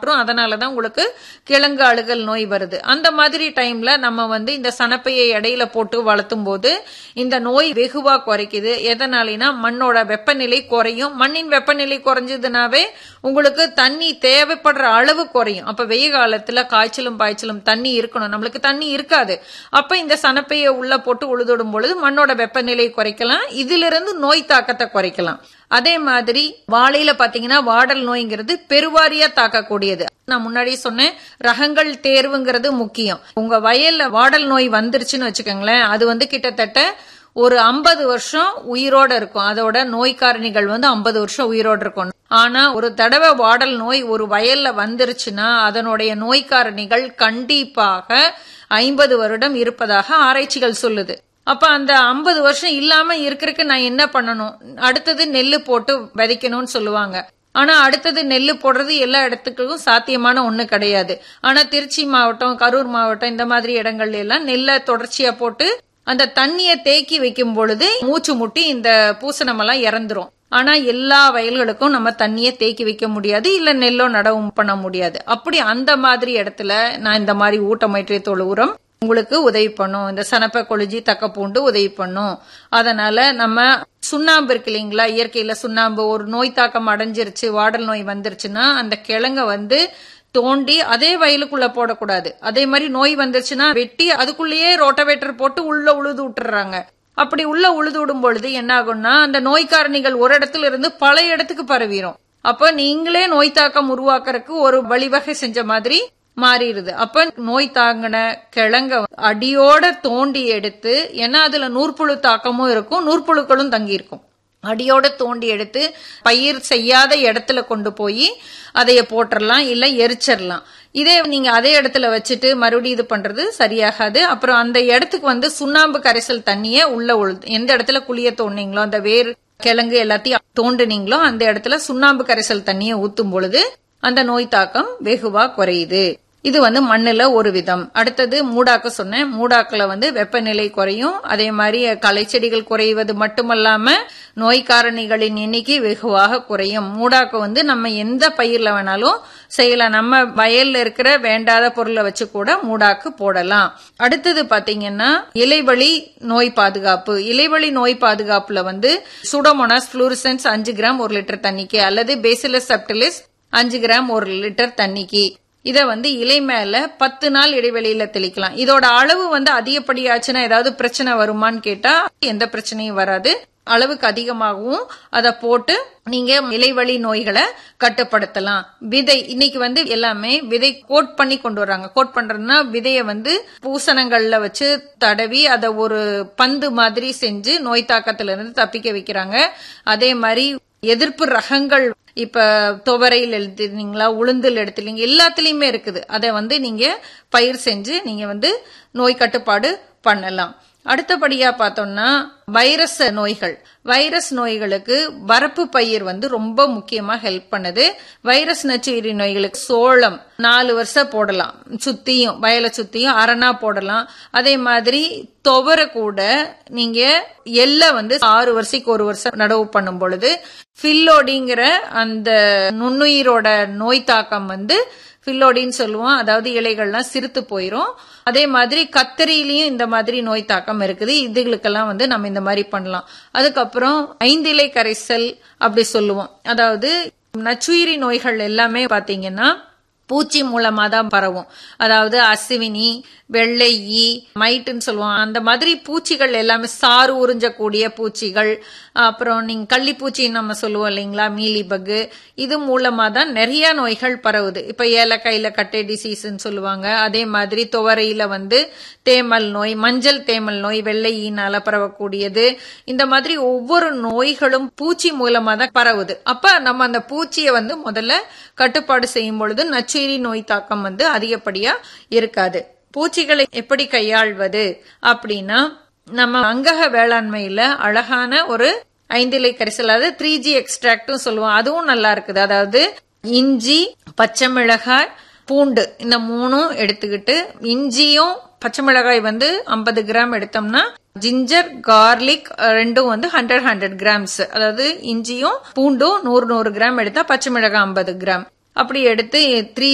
சாப்பிட்ரும் அதனாலதான் உங்களுக்கு கிழங்கு அழுகல் நோய் வருது அந்த மாதிரி டைம்ல நம்ம வந்து இந்த சனப்பையை இடையில போட்டு வளர்த்தும் போது இந்த நோய் வெகுவா குறைக்குது எதனாலினா மண்ணோட வெப்பநிலை குறையும் மண்ணின் வெப்பநிலை குறைஞ்சதுனாவே உங்களுக்கு தண்ணி தேவைப்படுற அளவு குறையும் அப்ப வெயில் காலத்துல காய்ச்சலும் பாய்ச்சலும் தண்ணி இருக்கணும் நம்மளுக்கு தண்ணி இருக்காது அப்ப இந்த சனப்பையை உள்ள போட்டு உழுதுடும் பொழுது மண்ணோட வெப்பநிலை குறைக்கலாம் இதிலிருந்து நோய் தாக்கத்தை குறைக்கலாம் அதே மாதிரி வாழையில பாத்தீங்கன்னா வாடல் நோய்ங்கிறது பெருவாரியா தாக்கக்கூடியது நான் முன்னாடி சொன்னேன் ரகங்கள் தேர்வுங்கிறது முக்கியம் உங்க வயல்ல வாடல் நோய் வந்துருச்சுன்னு வச்சுக்கோங்களேன் அது வந்து கிட்டத்தட்ட ஒரு ஐம்பது வருஷம் உயிரோட இருக்கும் அதோட நோய் காரணிகள் வந்து ஐம்பது வருஷம் உயிரோட இருக்கும் ஆனா ஒரு தடவை வாடல் நோய் ஒரு வயல்ல வந்துருச்சுன்னா அதனுடைய நோய் காரணிகள் கண்டிப்பாக ஐம்பது வருடம் இருப்பதாக ஆராய்ச்சிகள் சொல்லுது அப்ப அந்த ஐம்பது வருஷம் இல்லாம இருக்கிறதுக்கு நான் என்ன பண்ணணும் அடுத்தது நெல்லு போட்டு விதைக்கணும்னு சொல்லுவாங்க ஆனா அடுத்தது நெல்லு போடுறது எல்லா இடத்துக்கும் சாத்தியமான ஒண்ணு கிடையாது ஆனா திருச்சி மாவட்டம் கரூர் மாவட்டம் இந்த மாதிரி இடங்கள்ல எல்லாம் நெல்லை தொடர்ச்சியா போட்டு அந்த தண்ணிய தேக்கி வைக்கும் பொழுது மூச்சு முட்டி இந்த பூசணம் எல்லாம் இறந்துரும் ஆனா எல்லா வயல்களுக்கும் நம்ம தண்ணிய தேக்கி வைக்க முடியாது இல்ல நெல்லோ நடவும் பண்ண முடியாது அப்படி அந்த மாதிரி இடத்துல நான் இந்த மாதிரி ஊட்டமயிற்றை தொழு உரம் உங்களுக்கு உதவி பண்ணும் இந்த சனப்ப கொழுஜி தக்க பூண்டு உதவி பண்ணும் அதனால நம்ம சுண்ணாம்பு இருக்கு இல்லைங்களா இயற்கையில சுண்ணாம்பு ஒரு நோய் தாக்கம் அடைஞ்சிருச்சு வாடல் நோய் வந்துருச்சுன்னா அந்த கிழங்க வந்து தோண்டி அதே வயலுக்குள்ள போடக்கூடாது அதே மாதிரி நோய் வந்துருச்சுன்னா வெட்டி அதுக்குள்ளேயே ரோட்டவேட்டர் போட்டு உள்ள உழுது விட்டுறாங்க அப்படி உள்ள உழுது விடும் பொழுது என்ன ஆகும்னா அந்த நோய் காரணிகள் ஒரு இடத்துல இருந்து பல இடத்துக்கு பரவிடும் அப்ப நீங்களே நோய் தாக்கம் உருவாக்குறதுக்கு ஒரு வழிவகை செஞ்ச மாதிரி மாறிடுது அப்ப நோய் தாங்கின கிழங்க அடியோட தோண்டி எடுத்து ஏன்னா அதுல நூற்புழு தாக்கமும் இருக்கும் நூற்புழுக்களும் தங்கி இருக்கும் அடியோட தோண்டி எடுத்து பயிர் செய்யாத இடத்துல கொண்டு போய் அதைய போட்டுடலாம் இல்ல எரிச்சிடலாம் இதே நீங்க அதே இடத்துல வச்சுட்டு மறுபடியும் இது பண்றது சரியாகாது அப்புறம் அந்த இடத்துக்கு வந்து சுண்ணாம்பு கரைசல் தண்ணிய உள்ள உழுது எந்த இடத்துல குழிய தோண்டிங்களோ அந்த வேர் கிழங்கு எல்லாத்தையும் தோண்டுனீங்களோ அந்த இடத்துல சுண்ணாம்பு கரைசல் தண்ணிய ஊத்தும் பொழுது அந்த நோய் தாக்கம் வெகுவா குறையுது இது வந்து மண்ணுல ஒரு விதம் அடுத்தது மூடாக்க சொன்னேன் மூடாக்குல வந்து வெப்பநிலை குறையும் அதே மாதிரி களை செடிகள் குறைவது மட்டுமல்லாம நோய் காரணிகளின் எண்ணிக்கை வெகுவாக குறையும் மூடாக்கு வந்து நம்ம எந்த பயிர்ல வேணாலும் செய்யலாம் நம்ம வயல்ல இருக்கிற வேண்டாத பொருளை வச்சு கூட மூடாக்கு போடலாம் அடுத்தது பாத்தீங்கன்னா இலைவழி நோய் பாதுகாப்பு இலைவழி நோய் பாதுகாப்புல வந்து சுடோமோனாஸ் புளூரிசன்ஸ் அஞ்சு கிராம் ஒரு லிட்டர் தண்ணிக்கு அல்லது பேசிலஸ் சப்டிலிஸ் அஞ்சு கிராம் ஒரு லிட்டர் தண்ணிக்கு இத வந்து இலை மேல பத்து நாள் இடைவெளியில தெளிக்கலாம் இதோட அளவு வந்து அதிகப்படியாச்சுன்னா ஏதாவது பிரச்சனை வருமான்னு கேட்டா எந்த பிரச்சனையும் வராது அளவுக்கு அதிகமாகவும் அதை போட்டு நீங்க இலைவழி நோய்களை கட்டுப்படுத்தலாம் விதை இன்னைக்கு வந்து எல்லாமே விதை கோட் பண்ணி கொண்டு வர்றாங்க கோட் பண்றதுன்னா விதைய வந்து பூசணங்கள்ல வச்சு தடவி அதை ஒரு பந்து மாதிரி செஞ்சு நோய் தாக்கத்துல இருந்து தப்பிக்க வைக்கிறாங்க அதே மாதிரி எதிர்ப்பு ரகங்கள் இப்ப துவரையில் எடுத்துருந்தீங்களா உளுந்தில் எடுத்துலீங்க எல்லாத்துலயுமே இருக்குது அதை வந்து நீங்க பயிர் செஞ்சு நீங்க வந்து நோய் கட்டுப்பாடு பண்ணலாம் அடுத்தபடியா பார்த்தோம்னா வைரஸ் நோய்கள் வைரஸ் நோய்களுக்கு வரப்பு பயிர் வந்து ரொம்ப முக்கியமா ஹெல்ப் பண்ணுது வைரஸ் நச்சுயிரி நோய்களுக்கு சோளம் நாலு வருஷம் போடலாம் சுத்தியும் வயலை சுத்தியும் அரணா போடலாம் அதே மாதிரி துவரை கூட நீங்க எல்ல வந்து ஆறு வருஷத்துக்கு ஒரு வருஷம் நடவு பண்ணும் பொழுது ஃபில்லோடிங்கிற அந்த நுண்ணுயிரோட நோய் தாக்கம் வந்து ஃபில்லோடின்னு சொல்லுவோம் அதாவது இலைகள்லாம் சிறுத்து போயிரும் அதே மாதிரி கத்தரியிலயும் இந்த மாதிரி நோய் தாக்கம் இருக்குது இதுகளுக்கெல்லாம் வந்து நம்ம இந்த மாதிரி பண்ணலாம் அதுக்கப்புறம் ஐந்திலை கரைசல் அப்படி சொல்லுவோம் அதாவது நச்சுயிரி நோய்கள் எல்லாமே பாத்தீங்கன்னா பூச்சி மூலமா தான் பரவும் அதாவது அசுவினி வெள்ளை ஈ மைட்டுன்னு சொல்லுவோம் அந்த மாதிரி பூச்சிகள் எல்லாமே சாறு உறிஞ்சக்கூடிய பூச்சிகள் அப்புறம் நீங்க கள்ளிப்பூச்சின்னு நம்ம சொல்லுவோம் இல்லைங்களா மீலி பக்கு இது மூலமா தான் நிறைய நோய்கள் பரவுது இப்ப ஏலக்காயில கட்டை டிசீஸ்ன்னு சொல்லுவாங்க அதே மாதிரி துவரையில வந்து தேமல் நோய் மஞ்சள் தேமல் நோய் வெள்ளை ஈனால பரவக்கூடியது இந்த மாதிரி ஒவ்வொரு நோய்களும் பூச்சி மூலமா தான் பரவுது அப்ப நம்ம அந்த பூச்சியை வந்து முதல்ல கட்டுப்பாடு செய்யும் பொழுது நச்சுயிரி நோய் தாக்கம் வந்து அதிகப்படியா இருக்காது பூச்சிகளை எப்படி கையாள்வது அப்படின்னா நம்ம அங்கக வேளாண்மையில அழகான ஒரு ஐந்திலை கரிசல் அதாவது த்ரீ ஜி எக்ஸ்ட்ராக்டும் சொல்லுவோம் அதுவும் நல்லா இருக்குது அதாவது இஞ்சி பச்சை மிளகாய் பூண்டு இந்த மூணும் எடுத்துக்கிட்டு இஞ்சியும் பச்சை மிளகாய் வந்து ஐம்பது கிராம் எடுத்தோம்னா ஜிஞ்சர் கார்லிக் ரெண்டும் வந்து ஹண்ட்ரட் ஹண்ட்ரட் கிராம்ஸ் அதாவது இஞ்சியும் பூண்டும் நூறு நூறு கிராம் எடுத்தா பச்சை மிளகாய் ஐம்பது கிராம் அப்படி எடுத்து த்ரீ